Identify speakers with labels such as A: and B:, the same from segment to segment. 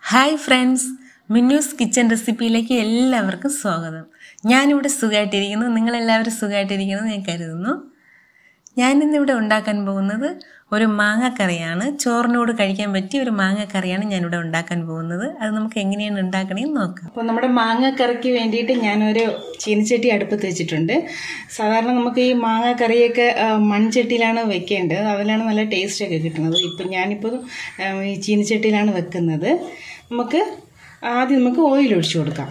A: hi friends Minnus kitchen റെസിപ്പിയിലേക്ക് എല്ലാവർക്കും സ്വാഗതം ഞാനിവിടെ സുഖമായിട്ടിരിക്കുന്നു നിങ്ങളെല്ലാവരും സുഖമായിട്ടിരിക്കുന്നു ഞാൻ കരുതുന്നു ഞാനിന്നിവിടെ ഉണ്ടാക്കാൻ പോകുന്നത് ഒരു മാങ്ങക്കറിയാണ് ചോറിനോട് കഴിക്കാൻ പറ്റിയ ഒരു മാങ്ങക്കറിയാണ് ഞാനിവിടെ ഉണ്ടാക്കാൻ പോകുന്നത് അത് നമുക്ക് എങ്ങനെയാണ് ഉണ്ടാക്കണമെന്ന് നോക്കാം
B: അപ്പോൾ നമ്മുടെ മാങ്ങക്കറിക്ക് വേണ്ടിയിട്ട് ഞാനൊരു ചീനച്ചട്ടി അടുപ്പത്ത് വെച്ചിട്ടുണ്ട് സാധാരണ നമുക്ക് ഈ മാങ്ങക്കറിയൊക്കെ ആ, മൺചട്ടിയിലാണ് വെക്കേണ്ടത് അതിലാണ് നല്ല ടേസ്റ്റൊക്കെ കിട്ടുന്നത് ഇപ്പം ഞാനിപ്പോൾ ആ, ഈ ചീനച്ചട്ടിയിലാണ് വെക്കുന്നത് നമുക്ക് ആദ്യം നമുക്ക് ഓയിൽ ഒഴിച്ചു കൊടുക്കാം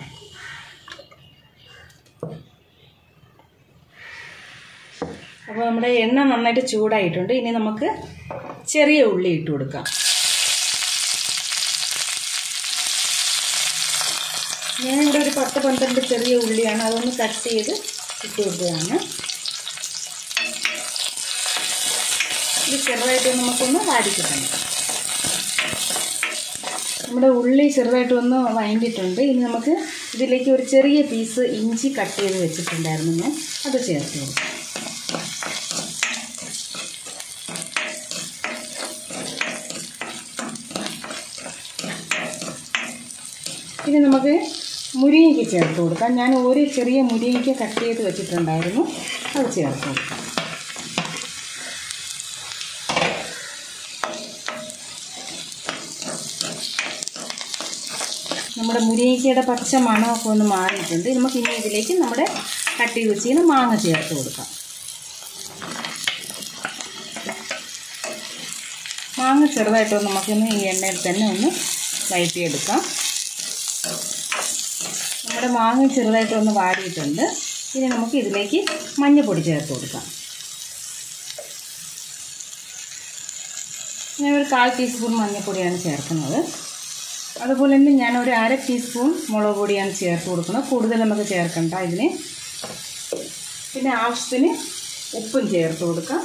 B: അപ്പോൾ നമ്മുടെ എണ്ണ നന്നായിട്ട് ചൂടായിട്ടുണ്ട് ഇനി നമുക്ക് ചെറിയ ഉള്ളി ഇട്ട് കൊടുക്കാം ഞാനിവിടെ ഒരു പത്ത് പന്ത്രണ്ട് ചെറിയ ഉള്ളിയാണ് അതൊന്ന് കട്ട് ചെയ്ത് ഇട്ട് കൊടുക്കുകയാണ് ഇത് ചെറുതായിട്ട് നമുക്കൊന്ന് വാടിക്കിട്ടണം നമ്മുടെ ഉള്ളി ചെറുതായിട്ട് ഒന്ന് വഴണ്ടിട്ടുണ്ട് ഇനി നമുക്ക് ഇതിലേക്ക് ഒരു ചെറിയ പീസ് ഇഞ്ചി കട്ട് ചെയ്ത് വെച്ചിട്ടുണ്ടായിരുന്നു ഞാൻ അത് ചേർത്ത് കൊടുക്കാം ഇനി നമുക്ക് മുരിങ്ങയ്ക്ക് ചേർത്ത് കൊടുക്കാം ഞാൻ ഒരു ചെറിയ മുരിങ്ങയ്ക്ക് കട്ട് ചെയ്ത് വെച്ചിട്ടുണ്ടായിരുന്നു അത് ചേർത്ത് കൊടുക്കാം നമ്മുടെ മുരിങ്ങയ്ക്കയുടെ പച്ച മണമൊക്കെ ഒന്ന് മാറിയിട്ടുണ്ട് നമുക്ക് ഇനി ഇതിലേക്ക് നമ്മുടെ കട്ട് ചെയ്ത് വെച്ചിങ്ങനെ മാങ്ങ ചേർത്ത് കൊടുക്കാം മാങ്ങ ചെറുതായിട്ടൊന്ന് നമുക്കൊന്ന് ഈ എണ്ണയിൽ തന്നെ ഒന്ന് വഴറ്റിയെടുക്കാം നമ്മുടെ മാങ്ങ ചെറുതായിട്ടൊന്ന് വാടിയിട്ടുണ്ട് ഇനി നമുക്ക് ഇതിലേക്ക് മഞ്ഞൾപ്പൊടി ചേർത്ത് കൊടുക്കാം ഞാൻ ഒരു കാൽ ടീസ്പൂൺ മഞ്ഞൾപ്പൊടിയാണ് ചേർക്കുന്നത് അതുപോലെ തന്നെ ഞാൻ ഒരു അര ടീസ്പൂൺ മുളക് പൊടിയാണ് ചേർത്ത് കൊടുക്കുന്നത് കൂടുതൽ നമുക്ക് ചേർക്കണ്ട ഇതിന് പിന്നെ ആവശ്യത്തിന് ഉപ്പും ചേർത്ത് കൊടുക്കാം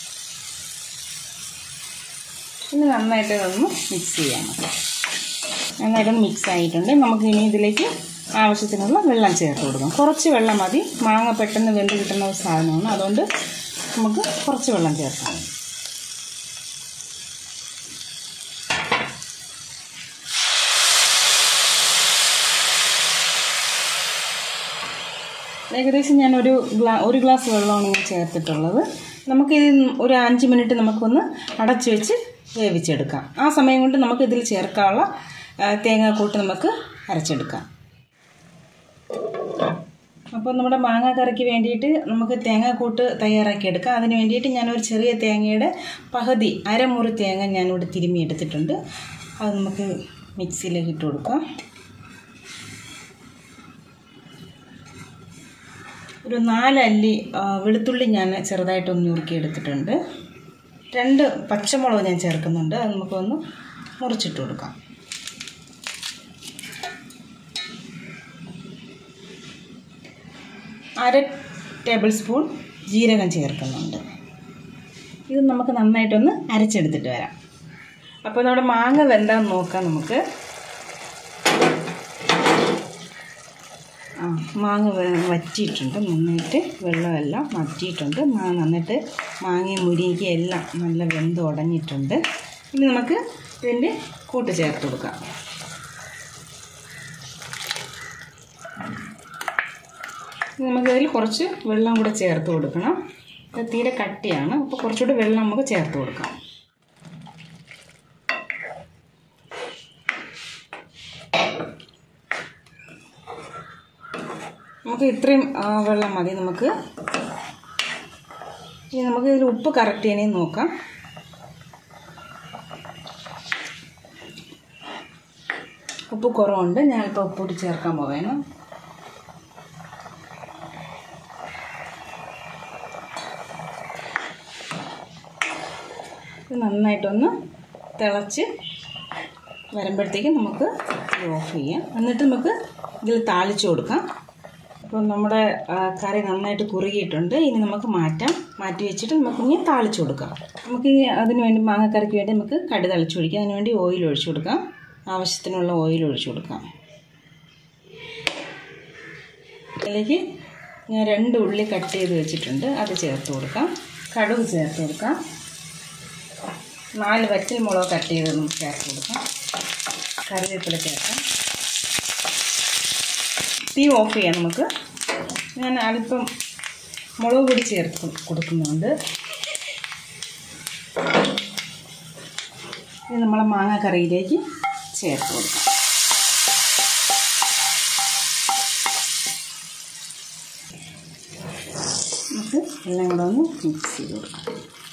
B: പിന്നെ നന്നായിട്ട് ഒന്ന് മിക്സ് ചെയ്യാം നന്നായിട്ടൊന്ന് മിക്സ് ആയിട്ടുണ്ട് നമുക്ക് ഇനി ഇതിലേക്ക് ആവശ്യത്തിനുള്ള വെള്ളം ചേർത്ത് കൊടുക്കാം കുറച്ച് വെള്ളം മതി മാങ്ങ പെട്ടെന്ന് വെന്ത് കിട്ടുന്ന ഒരു സാധനമാണ് അതുകൊണ്ട് നമുക്ക് കുറച്ച് വെള്ളം ചേർക്കാം ഏകദേശം ഞാൻ ഒരു ഗ്ലാ ഒരു ഗ്ലാസ് വെള്ളമാണ് ഞാൻ ചേർത്തിട്ടുള്ളത് നമുക്കിത് ഒരു അഞ്ച് മിനിറ്റ് നമുക്കൊന്ന് അടച്ചു വെച്ച് വേവിച്ചെടുക്കാം ആ സമയം കൊണ്ട് നമുക്ക് ഇതിൽ ചേർക്കാനുള്ള ആ, തേങ്ങാക്കൂട്ട് നമുക്ക് അരച്ചെടുക്കാം അപ്പോൾ നമ്മുടെ മാങ്ങ കറിക്ക് വേണ്ടിയിട്ട് നമുക്ക് തേങ്ങാക്കൂട്ട് തയ്യാറാക്കി എടുക്കാം അതിന് വേണ്ടിയിട്ട് ഞാനൊരു ചെറിയ തേങ്ങയുടെ പകുതി അരമുറി തേങ്ങ ഞാനിവിടെ തിരുമ്മി എടുത്തിട്ടുണ്ട് അത് നമുക്ക് മിക്സിയിലേക്ക് ഇട്ട് കൊടുക്കാം ഒരു നാലല്ലി ആ, വെളുത്തുള്ളി ഞാൻ ചെറുതായിട്ടൊന്ന് ഞുറുക്കി എടുത്തിട്ടുണ്ട് രണ്ട് പച്ചമുളക് ഞാൻ ചേർക്കുന്നുണ്ട് അത് നമുക്കൊന്ന് മുറിച്ചിട്ട് കൊടുക്കാം അര ടേബിൾ സ്പൂൺ ജീരകം ചേർക്കുന്നുണ്ട് ഇത് നമുക്ക് നന്നായിട്ടൊന്ന് അരച്ചെടുത്തിട്ട് വരാം അപ്പോൾ നമ്മുടെ മാങ്ങ വെന്താന്ന് നോക്കാം നമുക്ക് ആ മാങ്ങ വെ- വറ്റിയിട്ടുണ്ട് നന്നായിട്ട് വെള്ളമെല്ലാം വറ്റിയിട്ടുണ്ട് മാങ്ങ നന്നായിട്ട് മാങ്ങയും മുരിങ്ങയും എല്ലാം നല്ല വെന്ത് ഉടഞ്ഞിട്ടുണ്ട് ഇനി നമുക്ക് ഇതിൻ്റെ കൂട്ട് ചേർത്ത് കൊടുക്കാം ഇനി നമുക്കതിൽ കുറച്ച് വെള്ളം കൂടെ ചേർത്ത് കൊടുക്കണം ഇത് തീരെ കട്ടിയാണ് അപ്പോൾ കുറച്ചുകൂടി വെള്ളം നമുക്ക് ചേർത്ത് കൊടുക്കാം നമുക്ക് ഇത്രയും ആ, വെള്ളം മതി നമുക്ക് ഇനി നമുക്ക് ഇതിൽ ഉപ്പ് കറക്റ്റ് ചെയ്യണേ നോക്കാം ഉപ്പ് കുറവുണ്ട് ഞാനിപ്പോൾ ഉപ്പ് കൂടി ചേർക്കാൻ പോവേണം ഇത് നന്നായിട്ടൊന്ന് തിളച്ച് വരുമ്പോഴത്തേക്കും നമുക്ക് ഇത് ഓഫ് ചെയ്യാം എന്നിട്ട് നമുക്ക് ഇതിൽ താളിച്ച് കൊടുക്കാം അപ്പോൾ നമ്മുടെ ആ, കറി നന്നായിട്ട് കുറുകിയിട്ടുണ്ട് ഇനി നമുക്ക് മാറ്റാം മാറ്റി വെച്ചിട്ട് നമുക്ക് ഇനി താളിച്ച് കൊടുക്കാം നമുക്ക് ഇനി അതിന് വേണ്ടി മാങ്ങക്കറിക്ക് വേണ്ടി നമുക്ക് കടി തളിച്ച് ഒഴിക്കാം അതിന് വേണ്ടി ഓയിൽ ഒഴിച്ചു കൊടുക്കാം ആവശ്യത്തിനുള്ള ഓയിൽ ഒഴിച്ചു കൊടുക്കാം അതിലേക്ക് ഞാൻ രണ്ട് ഉള്ളി കട്ട് ചെയ്ത് വെച്ചിട്ടുണ്ട് അത് ചേർത്ത് കൊടുക്കാം കടുക് ചേർത്ത് കൊടുക്കാം നാല് വറ്റൽ മുളക് കട്ട് ചെയ്ത് നമുക്ക് ചേർത്ത് കൊടുക്കാം കറിവേപ്പില ചേർക്കാം തീ ഓഫ് ചെയ്യാം നമുക്ക് ഞാൻ അല്പം മുളക് പൊടി ചേർത്ത് കൊടുക്കുന്നുണ്ട് ഇത് നമ്മളെ മാങ്ങ കറിയിലേക്ക് ചേർത്ത് കൊടുക്കാം നമുക്ക് എല്ലാം കൂടെ ഒന്ന് മിക്സ് ചെയ്ത് കൊടുക്കാം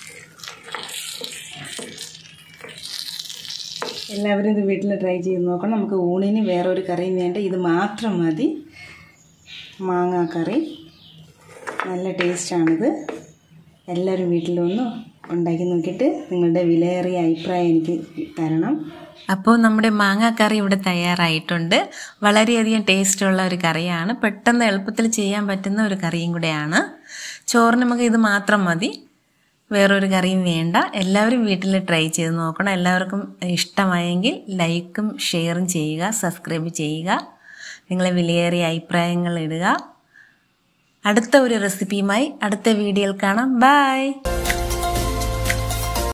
B: എല്ലാവരും ഇത് വീട്ടിൽ ട്രൈ ചെയ്ത് നോക്കണം നമുക്ക് ഊണിന് വേറെ ഒരു കറിയും വേണ്ട ഇത് മാത്രം മതി മാങ്ങാ കറി നല്ല ടേസ്റ്റാണിത് എല്ലാവരും വീട്ടിലൊന്ന് ഉണ്ടാക്കി നോക്കിയിട്ട് നിങ്ങളുടെ വിലയേറിയ അഭിപ്രായം എനിക്ക് തരണം
A: അപ്പോൾ നമ്മുടെ മാങ്ങാക്കറി ഇവിടെ തയ്യാറായിട്ടുണ്ട് വളരെയധികം ടേസ്റ്റുള്ള ഒരു കറിയാണ് പെട്ടെന്ന് എളുപ്പത്തിൽ ചെയ്യാൻ പറ്റുന്ന ഒരു കറിയും കൂടെയാണ് ചോറിന് നമുക്ക് ഇത് മാത്രം മതി വേറൊരു കറിയും വേണ്ട എല്ലാവരും വീട്ടിൽ ട്രൈ ചെയ്ത് നോക്കണം എല്ലാവർക്കും ഇഷ്ടമായെങ്കിൽ ലൈക്കും ഷെയറും ചെയ്യുക സബ്സ്ക്രൈബ് ചെയ്യുക നിങ്ങളെ വിലയേറിയ അഭിപ്രായങ്ങൾ ഇടുക അടുത്ത ഒരു റെസിപ്പിയുമായി അടുത്ത വീഡിയോയിൽ കാണാം ബൈ